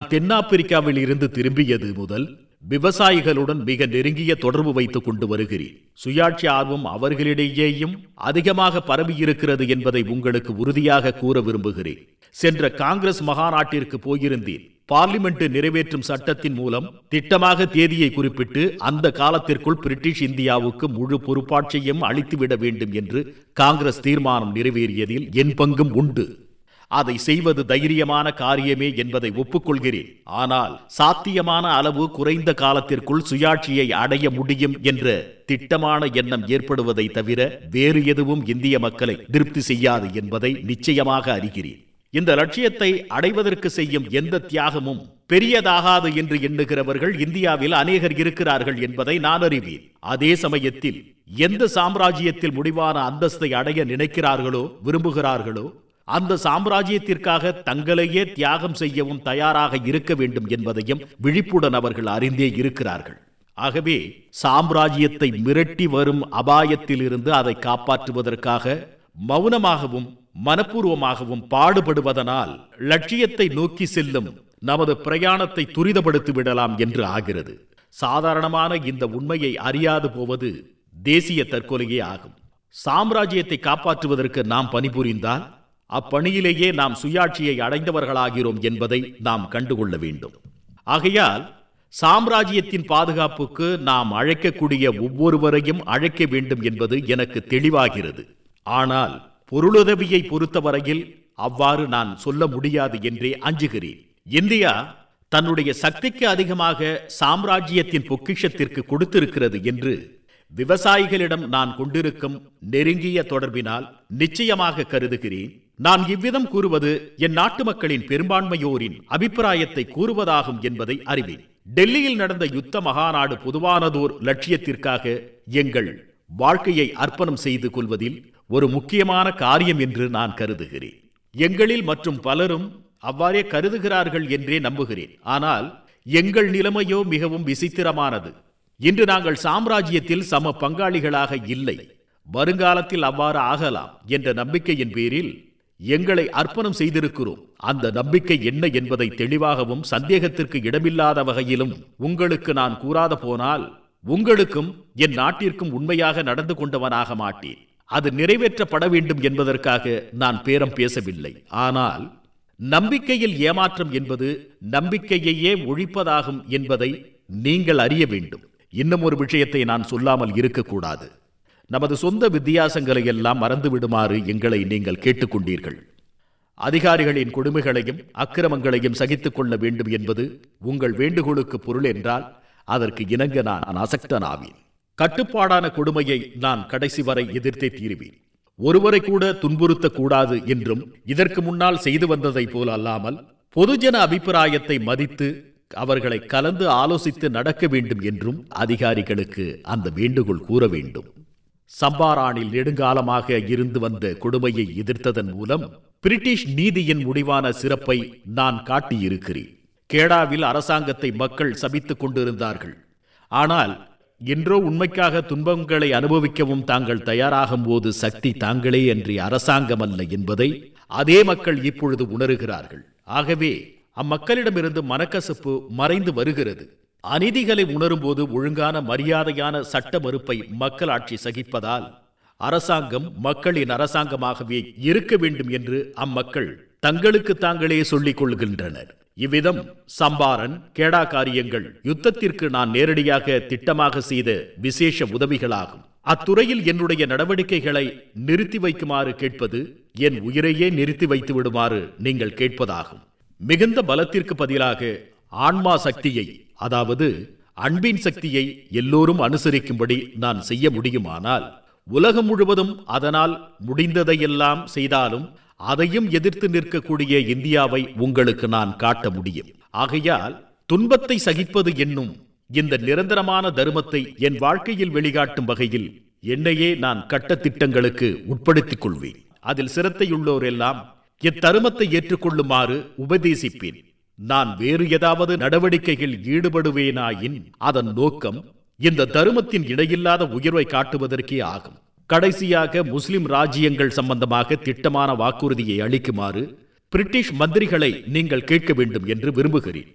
தென்னாப்பிரிக்காவில் இருந்து திரும்பியது முதல் விவசாயிகளுடன் மிக நெருங்கிய தொடர்பு வைத்துக் கொண்டு வருகிறேன் சுயாட்சி ஆர்வம் அவர்களிடையேயும் அதிகமாக பரவியிருக்கிறது என்பதை உங்களுக்கு உறுதியாக கூற விரும்புகிறேன் சென்ற காங்கிரஸ் மகாநாட்டிற்கு போயிருந்தேன் பார்லிமெண்ட் நிறைவேற்றும் சட்டத்தின் மூலம் திட்டமாக தேதியை குறிப்பிட்டு அந்த காலத்திற்குள் பிரிட்டிஷ் இந்தியாவுக்கு முழு பொறுப்பாட்சியும் அளித்துவிட வேண்டும் என்று காங்கிரஸ் தீர்மானம் நிறைவேறியதில் என் பங்கும் உண்டு அதை செய்வது தைரியமான காரியமே என்பதை ஒப்புக்கொள்கிறேன் ஆனால் சாத்தியமான அளவு குறைந்த காலத்திற்குள் சுயாட்சியை அடைய முடியும் என்ற திட்டமான எண்ணம் ஏற்படுவதை தவிர வேறு எதுவும் இந்திய மக்களை திருப்தி செய்யாது என்பதை நிச்சயமாக அறிகிறேன் இந்த லட்சியத்தை அடைவதற்கு செய்யும் எந்த தியாகமும் பெரியதாகாது என்று எண்ணுகிறவர்கள் இந்தியாவில் அநேகர் இருக்கிறார்கள் என்பதை நான் அறிவேன் அதே சமயத்தில் எந்த சாம்ராஜ்யத்தில் முடிவான அந்தஸ்தை அடைய நினைக்கிறார்களோ விரும்புகிறார்களோ அந்த சாம்ராஜ்யத்திற்காக தங்களையே தியாகம் செய்யவும் தயாராக இருக்க வேண்டும் என்பதையும் விழிப்புடன் அவர்கள் அறிந்தே இருக்கிறார்கள் ஆகவே சாம்ராஜ்யத்தை மிரட்டி வரும் அபாயத்திலிருந்து அதை காப்பாற்றுவதற்காக மௌனமாகவும் மனப்பூர்வமாகவும் பாடுபடுவதனால் லட்சியத்தை நோக்கி செல்லும் நமது பிரயாணத்தை துரிதப்படுத்தி விடலாம் என்று ஆகிறது சாதாரணமான இந்த உண்மையை அறியாது போவது தேசிய தற்கொலையே ஆகும் சாம்ராஜ்யத்தை காப்பாற்றுவதற்கு நாம் பணிபுரிந்தால் அப்பணியிலேயே நாம் சுயாட்சியை அடைந்தவர்களாகிறோம் என்பதை நாம் கண்டுகொள்ள வேண்டும் ஆகையால் சாம்ராஜ்யத்தின் பாதுகாப்புக்கு நாம் அழைக்கக்கூடிய ஒவ்வொருவரையும் அழைக்க வேண்டும் என்பது எனக்கு தெளிவாகிறது ஆனால் பொருளுதவியை பொறுத்தவரையில் அவ்வாறு நான் சொல்ல முடியாது என்றே அஞ்சுகிறேன் இந்தியா தன்னுடைய சக்திக்கு அதிகமாக சாம்ராஜ்யத்தின் பொக்கிஷத்திற்கு கொடுத்திருக்கிறது என்று விவசாயிகளிடம் நான் கொண்டிருக்கும் நெருங்கிய தொடர்பினால் நிச்சயமாக கருதுகிறேன் நான் இவ்விதம் கூறுவது என் நாட்டு மக்களின் பெரும்பான்மையோரின் அபிப்பிராயத்தை கூறுவதாகும் என்பதை அறிவேன் டெல்லியில் நடந்த யுத்த மகாநாடு பொதுவானதோர் லட்சியத்திற்காக எங்கள் வாழ்க்கையை அர்ப்பணம் செய்து கொள்வதில் ஒரு முக்கியமான காரியம் என்று நான் கருதுகிறேன் எங்களில் மற்றும் பலரும் அவ்வாறே கருதுகிறார்கள் என்றே நம்புகிறேன் ஆனால் எங்கள் நிலைமையோ மிகவும் விசித்திரமானது இன்று நாங்கள் சாம்ராஜ்யத்தில் சம பங்காளிகளாக இல்லை வருங்காலத்தில் அவ்வாறு ஆகலாம் என்ற நம்பிக்கையின் பேரில் எங்களை அர்ப்பணம் செய்திருக்கிறோம் அந்த நம்பிக்கை என்ன என்பதை தெளிவாகவும் சந்தேகத்திற்கு இடமில்லாத வகையிலும் உங்களுக்கு நான் கூறாத போனால் உங்களுக்கும் என் நாட்டிற்கும் உண்மையாக நடந்து கொண்டவனாக மாட்டேன் அது நிறைவேற்றப்பட வேண்டும் என்பதற்காக நான் பேரம் பேசவில்லை ஆனால் நம்பிக்கையில் ஏமாற்றம் என்பது நம்பிக்கையையே ஒழிப்பதாகும் என்பதை நீங்கள் அறிய வேண்டும் இன்னும் ஒரு விஷயத்தை நான் சொல்லாமல் இருக்கக்கூடாது நமது சொந்த வித்தியாசங்களை எல்லாம் மறந்துவிடுமாறு எங்களை நீங்கள் கேட்டுக்கொண்டீர்கள் அதிகாரிகளின் கொடுமைகளையும் அக்கிரமங்களையும் சகித்துக் கொள்ள வேண்டும் என்பது உங்கள் வேண்டுகோளுக்கு பொருள் என்றால் அதற்கு இணங்க நான் அசக்தனாவேன் கட்டுப்பாடான கொடுமையை நான் கடைசி வரை எதிர்த்தே தீருவேன் ஒருவரை கூட துன்புறுத்தக் கூடாது என்றும் இதற்கு முன்னால் செய்து வந்ததை போல அல்லாமல் பொதுஜன அபிப்பிராயத்தை மதித்து அவர்களை கலந்து ஆலோசித்து நடக்க வேண்டும் என்றும் அதிகாரிகளுக்கு அந்த வேண்டுகோள் கூற வேண்டும் சம்பாரானில் நெடுங்காலமாக இருந்து வந்த கொடுமையை எதிர்த்ததன் மூலம் பிரிட்டிஷ் நீதியின் முடிவான சிறப்பை நான் காட்டியிருக்கிறேன் கேடாவில் அரசாங்கத்தை மக்கள் சபித்துக் கொண்டிருந்தார்கள் ஆனால் என்றோ உண்மைக்காக துன்பங்களை அனுபவிக்கவும் தாங்கள் தயாராகும் போது சக்தி தாங்களே அன்றி அரசாங்கம் அல்ல என்பதை அதே மக்கள் இப்பொழுது உணருகிறார்கள் ஆகவே அம்மக்களிடமிருந்து மனக்கசப்பு மறைந்து வருகிறது அநீதிகளை உணரும்போது ஒழுங்கான மரியாதையான சட்ட மறுப்பை மக்களாட்சி சகிப்பதால் அரசாங்கம் மக்களின் அரசாங்கமாகவே இருக்க வேண்டும் என்று அம்மக்கள் தங்களுக்கு தாங்களே சொல்லிக் கொள்கின்றனர் இவ்விதம் சம்பாரன் கேடா காரியங்கள் யுத்தத்திற்கு நான் நேரடியாக திட்டமாக செய்த விசேஷ உதவிகளாகும் அத்துறையில் என்னுடைய நடவடிக்கைகளை நிறுத்தி வைக்குமாறு கேட்பது என் உயிரையே நிறுத்தி வைத்து விடுமாறு நீங்கள் கேட்பதாகும் மிகுந்த பலத்திற்கு பதிலாக ஆன்மா சக்தியை அதாவது அன்பின் சக்தியை எல்லோரும் அனுசரிக்கும்படி நான் செய்ய முடியுமானால் உலகம் முழுவதும் அதனால் முடிந்ததையெல்லாம் செய்தாலும் அதையும் எதிர்த்து நிற்கக்கூடிய இந்தியாவை உங்களுக்கு நான் காட்ட முடியும் ஆகையால் துன்பத்தை சகிப்பது என்னும் இந்த நிரந்தரமான தர்மத்தை என் வாழ்க்கையில் வெளிகாட்டும் வகையில் என்னையே நான் கட்ட திட்டங்களுக்கு உட்படுத்திக் கொள்வேன் அதில் சிரத்தையுள்ளோர் எல்லாம் இத்தருமத்தை ஏற்றுக்கொள்ளுமாறு உபதேசிப்பேன் நான் வேறு ஏதாவது நடவடிக்கைகள் ஈடுபடுவேனாயின் அதன் நோக்கம் இந்த தருமத்தின் இடையில்லாத உயர்வை காட்டுவதற்கே ஆகும் கடைசியாக முஸ்லிம் ராஜ்யங்கள் சம்பந்தமாக திட்டமான வாக்குறுதியை அளிக்குமாறு பிரிட்டிஷ் மந்திரிகளை நீங்கள் கேட்க வேண்டும் என்று விரும்புகிறேன்